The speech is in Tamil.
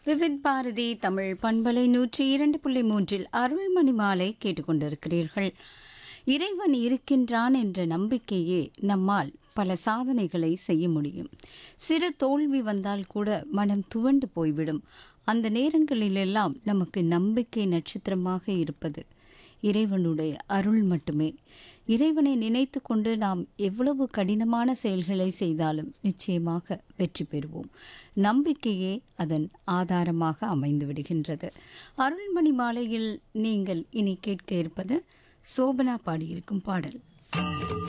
விவித் பாரதி தமிழ் பண்பலை நூற்றி இரண்டு புள்ளி மூன்றில் அருள்மணி மாலை கேட்டுக்கொண்டிருக்கிறீர்கள் இறைவன் இருக்கின்றான் என்ற நம்பிக்கையே நம்மால் பல சாதனைகளை செய்ய முடியும் சிறு தோல்வி வந்தால் கூட மனம் துவண்டு போய்விடும் அந்த நேரங்களிலெல்லாம் நமக்கு நம்பிக்கை நட்சத்திரமாக இருப்பது இறைவனுடைய அருள் மட்டுமே இறைவனை நினைத்து கொண்டு நாம் எவ்வளவு கடினமான செயல்களை செய்தாலும் நிச்சயமாக வெற்றி பெறுவோம் நம்பிக்கையே அதன் ஆதாரமாக அமைந்து விடுகின்றது அருள்மணி மாலையில் நீங்கள் இனி கேட்க இருப்பது சோபனா பாடியிருக்கும் பாடல்